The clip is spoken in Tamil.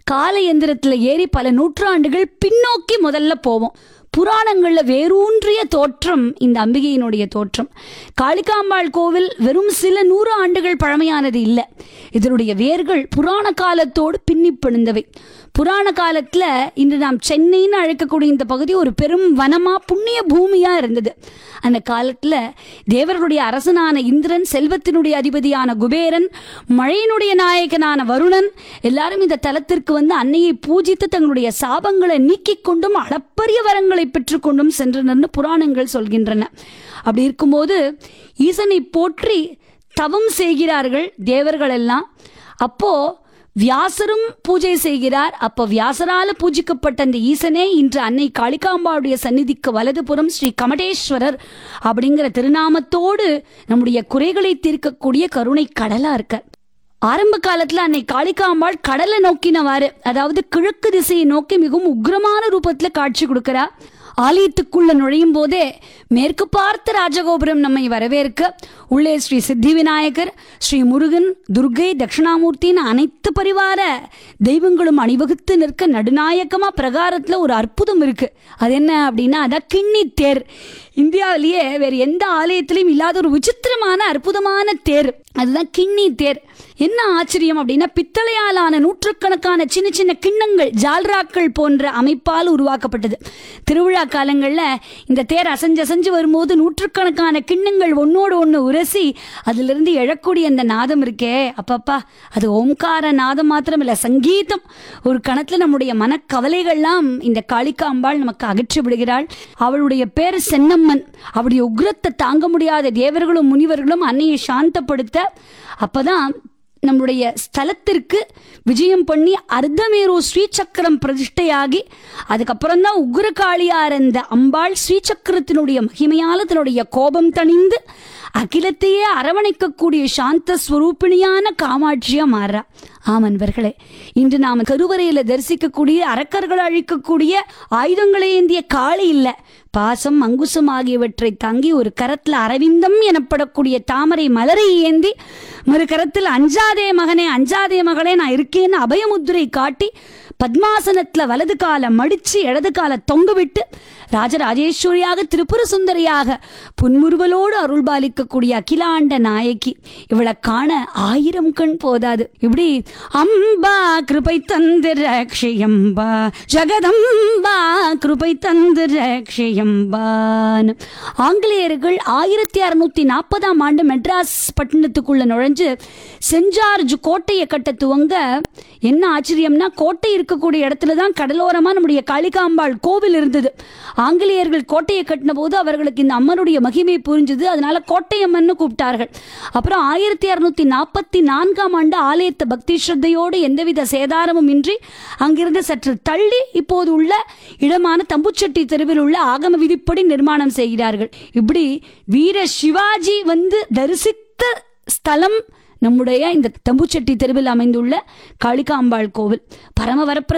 கால எந்திரத்துல ஏறி பல நூற்றாண்டுகள் பின்னோக்கி முதல்ல போவோம் புராணங்கள்ல வேரூன்றிய தோற்றம் இந்த அம்பிகையினுடைய தோற்றம் காளிகாம்பாள் கோவில் வெறும் சில நூறு ஆண்டுகள் பழமையானது இல்லை இதனுடைய வேர்கள் புராண காலத்தோடு பின்னி பிணைந்தவை புராண காலத்துல இன்று நாம் சென்னைன்னு அழைக்கக்கூடிய இந்த பகுதி ஒரு பெரும் வனமா புண்ணிய பூமியா இருந்தது அந்த காலத்துல தேவர்களுடைய அரசனான இந்திரன் செல்வத்தினுடைய அதிபதியான குபேரன் மழையினுடைய நாயகனான வருணன் எல்லாரும் இந்த தலத்திற்கு வந்து அன்னையை பூஜித்து தங்களுடைய சாபங்களை நீக்கிக் கொண்டும் அளப்பரிய வரங்களை பெற்றுக்கொண்டும் சென்றனர்னு புராணங்கள் சொல்கின்றன அப்படி இருக்கும்போது ஈசனை போற்றி தவம் செய்கிறார்கள் தேவர்கள் எல்லாம் அப்போ வியாசரும் பூஜை செய்கிறார் அப்ப வியாசரால பூஜிக்கப்பட்ட அந்த ஈசனே இன்று அன்னை காளிகாம்பாவுடைய சந்நிதிக்கு வலதுபுறம் ஸ்ரீ கமடேஸ்வரர் அப்படிங்கிற திருநாமத்தோடு நம்முடைய குறைகளை தீர்க்கக்கூடிய கருணை கடலா இருக்கார் ஆரம்ப காலத்துல அன்னை காளிகாம்பாள் கடலை நோக்கினவாறு அதாவது கிழக்கு திசையை நோக்கி மிகவும் உக்ரமான ரூபத்துல காட்சி கொடுக்கிறா ஆலயத்துக்குள்ள நுழையும் போதே மேற்கு பார்த்த ராஜகோபுரம் நம்மை வரவேற்க உள்ளே ஸ்ரீ சித்தி விநாயகர் ஸ்ரீ முருகன் துர்கை தட்சிணாமூர்த்தின்னு அனைத்து பரிவார தெய்வங்களும் அணிவகுத்து நிற்க நடுநாயக்கமா பிரகாரத்துல ஒரு அற்புதம் இருக்கு அது என்ன அப்படின்னா அதான் கிண்ணி தேர் இந்தியாவிலேயே வேற எந்த ஆலயத்திலையும் இல்லாத ஒரு விசித்திரமான அற்புதமான தேர் அதுதான் கிண்ணி தேர் என்ன ஆச்சரியம் அப்படின்னா பித்தளையாலான நூற்றுக்கணக்கான சின்ன சின்ன கிண்ணங்கள் ஜால்ராக்கள் போன்ற அமைப்பால் உருவாக்கப்பட்டது திருவிழா காலங்களில் இந்த தேர் அசைஞ்சு அசைஞ்சு வரும்போது நூற்றுக்கணக்கான கிண்ணங்கள் ஒன்னோடு ஒன்று உரசி அதிலிருந்து எழக்கூடிய அந்த நாதம் இருக்கே அப்பப்பா அது ஓம்கார நாதம் மாத்திரம் இல்லை சங்கீதம் ஒரு கணத்தில் நம்முடைய மனக்கவலைகள்லாம் இந்த காளிகாம்பாள் நமக்கு அகற்றி விடுகிறாள் அவளுடைய பேர் சென்னம்மன் அவருடைய உக்ரத்தை தாங்க முடியாத தேவர்களும் முனிவர்களும் அன்னையை சாந்தப்படுத்த அப்பதான் நம்முடைய ஸ்தலத்திற்கு விஜயம் பண்ணி அர்த்தமேரு ஸ்ரீசக்கரம் பிரதிஷ்டையாகி அதுக்கப்புறம் தான் உக்ரகாளியார் அந்த அம்பாள் ஸ்ரீசக்கரத்தினுடைய மகிமையால தன்னுடைய கோபம் தணிந்து அகிலத்தையே அரவணைக்கக்கூடிய சாந்த ஸ்வரூபிணியான காமாட்சியா மாறா ஆம் அன்பர்களே இன்று நாம் கருவறையில தரிசிக்கக்கூடிய அரக்கர்கள் அழிக்கக்கூடிய ஆயுதங்களை ஏந்திய காளி இல்லை பாசம் அங்குசம் ஆகியவற்றை தாங்கி ஒரு கரத்தில் அரவிந்தம் எனப்படக்கூடிய தாமரை மலரை ஏந்தி மறு கரத்தில் அஞ்சாதே மகனே அஞ்சாதே மகளே நான் இருக்கேன்னு அபயமுத்திரை காட்டி பத்மாசனத்துல வலது காலை மடிச்சு இடது காலை தொங்க விட்டு ராஜராஜேஸ்வரியாக திரிபுர சுந்தரியாக புன்முறுவலோடு அருள்பாலிக்கக்கூடிய அகிலாண்ட நாயகி இவளை காண ஆயிரம் கண் போதாது இப்படி அம்பா கிருபை தந்து ரக்ஷயம்பா ஜெகதம்பா கிருபை தந்து ரக்ஷயம்பான் ஆங்கிலேயர்கள் ஆயிரத்தி அறுநூத்தி நாற்பதாம் ஆண்டு மெட்ராஸ் பட்டணத்துக்குள்ள நுழைஞ்சு சென்ட் ஜார்ஜ் கோட்டையை கட்ட துவங்க என்ன ஆச்சரியம்னா கோட்டை இருக்கக்கூடிய இடத்துல தான் கடலோரமா நம்முடைய காளிகாம்பாள் கோவில் இருந்தது ஆங்கிலேயர்கள் கோட்டையை கட்டின போது அவர்களுக்கு இந்த அம்மனுடைய மகிமை புரிஞ்சுது அதனால கோட்டையம்மன்னு கூப்பிட்டார்கள் அப்புறம் ஆயிரத்தி அறுநூத்தி நாற்பத்தி நான்காம் ஆண்டு ஆலயத்தை பக்தி ஸ்ரத்தையோடு எந்தவித சேதாரமும் இன்றி அங்கிருந்து சற்று தள்ளி இப்போது உள்ள இடமான தம்புச்செட்டி தெருவில் உள்ள ஆகம விதிப்படி நிர்மாணம் செய்கிறார்கள் இப்படி வீர சிவாஜி வந்து தரிசித்த ஸ்தலம் நம்முடைய இந்த தம்புச்செட்டி தெருவில் அமைந்துள்ள காளிகாம்பாள் கோவில் பரம வரப்பிரசாத